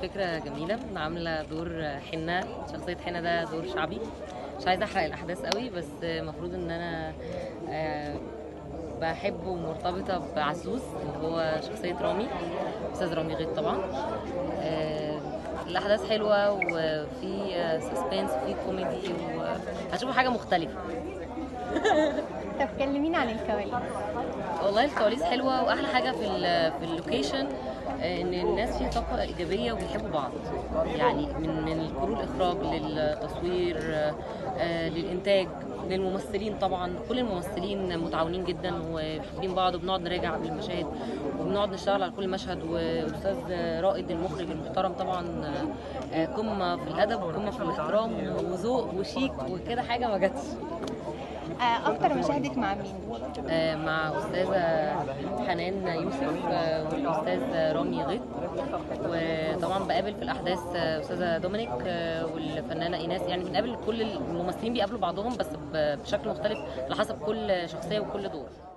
فكرة جميلة عاملة دور حنة شخصية حنة ده دور شعبي مش عايزة أحرق الأحداث قوي بس المفروض إن أنا آه، بحبه ومرتبطة بعزوز اللي هو شخصية رامي أستاذ رامي غيط طبعا آه، الأحداث حلوة وفي سسبنس وفي كوميدي وهتشوفوا حاجة مختلفة طب كلمينا عن الكواليس والله الكواليس حلوه واحلى حاجه في ال في اللوكيشن آه، ان الناس فيه طاقه ايجابيه وبيحبوا بعض يعني من من الكرو الاخراج للتصوير آه، آه، للانتاج للممثلين طبعا كل الممثلين متعاونين جدا وحابين بعض وبنقعد نراجع بالمشاهد وبنقعد نشتغل على كل مشهد واستاذ رائد المخرج المحترم طبعا آه، آه، قمه في الادب وقمه في الاحترام وذوق وشيك وكده حاجه ما جاتش آه، اكتر مشاهدك مع مين آه، مع استاذه حنان يوسف آه، والاستاذ رامي غيط وطبعا بقابل في الاحداث آه، استاذه دومينيك آه، والفنانه ايناس يعني بنقابل كل الممثلين بيقابلوا بعضهم بس ب- بشكل مختلف على حسب كل شخصيه وكل دور